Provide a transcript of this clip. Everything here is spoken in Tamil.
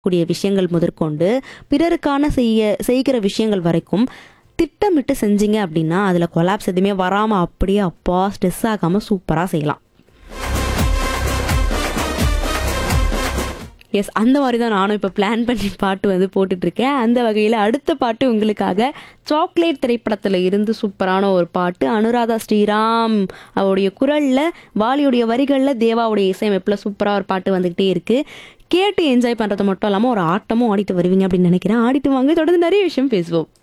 கூடிய விஷயங்கள் முதற்கொண்டு பிறருக்கான செய்ய செய்கிற விஷயங்கள் வரைக்கும் திட்டமிட்டு செஞ்சீங்க அப்படின்னா அதில் கொலாப்ஸ் எதுவுமே வராமல் அப்படியே அப்பா ஸ்ட்ரெஸ் ஆகாமல் சூப்பராக செய்யலாம் எஸ் அந்த மாதிரி தான் நானும் இப்போ பிளான் பண்ணி பாட்டு வந்து போட்டுட்ருக்கேன் அந்த வகையில் அடுத்த பாட்டு உங்களுக்காக சாக்லேட் திரைப்படத்தில் இருந்து சூப்பரான ஒரு பாட்டு அனுராதா ஸ்ரீராம் அவருடைய குரலில் வாலியுடைய வரிகளில் தேவாவுடைய இசையமைப்பில் சூப்பராக ஒரு பாட்டு வந்துக்கிட்டே இருக்குது கேட்டு என்ஜாய் பண்ணுறது மட்டும் இல்லாமல் ஒரு ஆட்டமும் ஆடிட்டு வருவீங்க அப்படின்னு நினைக்கிறேன் ஆடிட்டு வாங்க தொடர்ந்து நிறைய விஷயம் பேசுவோம்